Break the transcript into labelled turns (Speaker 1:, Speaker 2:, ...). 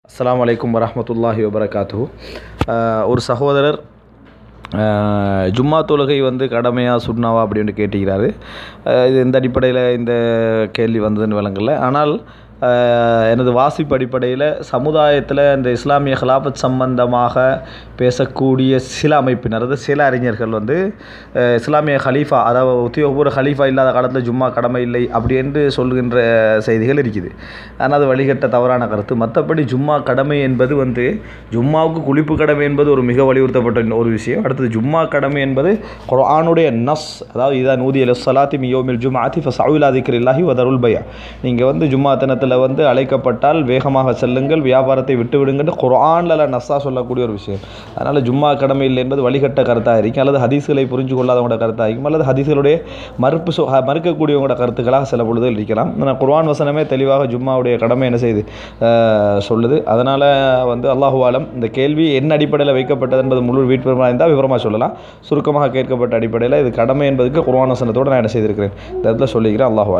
Speaker 1: அஸ்ஸலாமு அலைக்கும் வரஹ்மத்துல்லாஹி வபரகாத்து ஒரு சகோதரர் அஹ், ஜும்மா தொழுகை வந்து கடமையா சுண்ணாவா அப்படின்னு கேட்டுக்கிறாரு அஹ், இது இந்த அடிப்படையில் இந்த கேள்வி வந்ததுன்னு விளங்கல ஆனால் அஹ், எனது வாசிப்பு அடிப்படையில் சமுதாயத்தில் இந்த இஸ்லாமிய ஹிலாஃபத் சம்பந்தமாக பேசக்கூடிய சில அமைப்பினர் அதாவது சில அறிஞர்கள் வந்து அஹ், இஸ்லாமிய ஹலீஃபா அதாவது உத்தியோகபூர்வ ஹலீஃபா இல்லாத காலத்தில் ஜும்மா கடமை இல்லை அப்படி என்று சொல்கின்ற செய்திகள் இருக்குது ஆனால் அது வழிகட்ட தவறான கருத்து மற்றபடி ஜும்மா கடமை என்பது வந்து ஜும்மாவுக்கு குளிப்பு கடமை என்பது ஒரு மிக வலியுறுத்தப்பட்ட இன்னொரு ஒரு விஷயம் அடுத்தது ஜும்மா கடமை என்பது குர்ஆனுடைய நஸ் அதாவது இதான் ஊதிய சலாத்தி மியோமில் ஜும்மா ஆத்தி ஃபசாவுலா திக்ரில்லாஹி வதருல் பயா நீங்கள் வந்து ஜும்மா தினத்தில் வந்து அழைக்கப்பட்டால் வேகமாக செல்லுங்கள் வியாபாரத்தை விட்டு விடுங்கன்னு குர்ஆனில் நஸ்ஸா சொல்லக்கூடிய ஒரு விஷயம் அதனால் ஜும்மா கடமை இல்லை என்பது வழிகட்ட கருத்தாக இருக்கும் அல்லது ஹதீஸ்களை புரிஞ்சு கொள்ளாதவங்களோட கருத்தாக இருக்கும் அல்லது ஹதீஸ்களுடைய மறுப்பு சொ ஹ- மறுக்கக்கூடியவங்களோட கருத்துக்களாக சில பொழுதுகள் இருக்கலாம் ஆனால் குர்ஆன் வசனமே தெளிவாக ஜும்மாவுடைய கடமை என்ன செய்யுது அஹ், சொல்லுது அதனால் வந்து அல்லாஹு ஆலம் இந்த கேள்வி என்ன அடிப்படையில் வைக்கப்பட்டது என்பது முழு வீட்புறமாக இருந்தால் விவரமாக சொல்லலாம் சுருக்கமாக கேட்கப்பட்ட அடிப்படையில் இது கடமை என்பதுக்கு குர்ஆன் வசனத்தோடு நான் என்ன செய்திருக்கிறேன் இந்த இடத்துல சொல்லிக்கிறேன் அல்லாஹு ஆலம்